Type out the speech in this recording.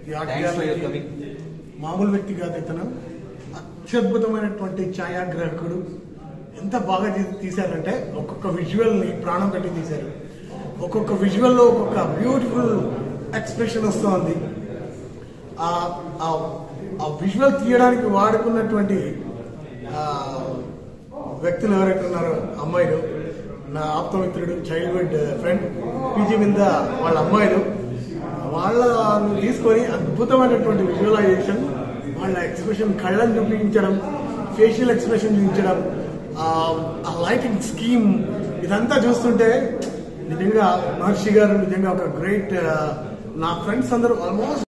ఈ art Thanks for your gallery coming. మామూలు వ్యక్తి కాదు ఇతను అత్యద్భుతమైనటువంటి ఛాయాగ్రాహకుడు ఎంత బాగా తీ- తీశారంటే ఒక్కొక్క విజువల్ ని ప్రాణం పెట్టి తీశారు ఒక్కొక్క విజువల్ లో ఒక్కొక్క బ్యూటిఫుల్ ఎక్స్ప్రెషన్ వస్తుంది ఆ ఆ- ఆ విజువల్ తీయడానికి వాడుకున్నటువంటి ఆ, వ్యక్తులు ఎవరైతే ఉన్నారో అమ్మాయిలు నా ఆప్తమిత్రుడు చైల్డ్హుడ్ ఫ్రెండ్ పీజీ మీద వాళ్ళ అమ్మాయిలు వాళ్ళను తీసుకొని అద్భుతమైనటువంటి విజువలైజేషన్ వాళ్ళ ఎక్స్ప్రెషన్ కళ్ళని చూపించడం ఫేషియల్ ఎక్స్ప్రెషన్ చూపించడం ఆ లైటింగ్ స్కీమ్ ఇదంతా చూస్తుంటే నిజంగా మహర్షి గారు నిజంగా ఒక గ్రేట్ నా ఫ్రెండ్స్ అందరూ ఆల్మోస్ట్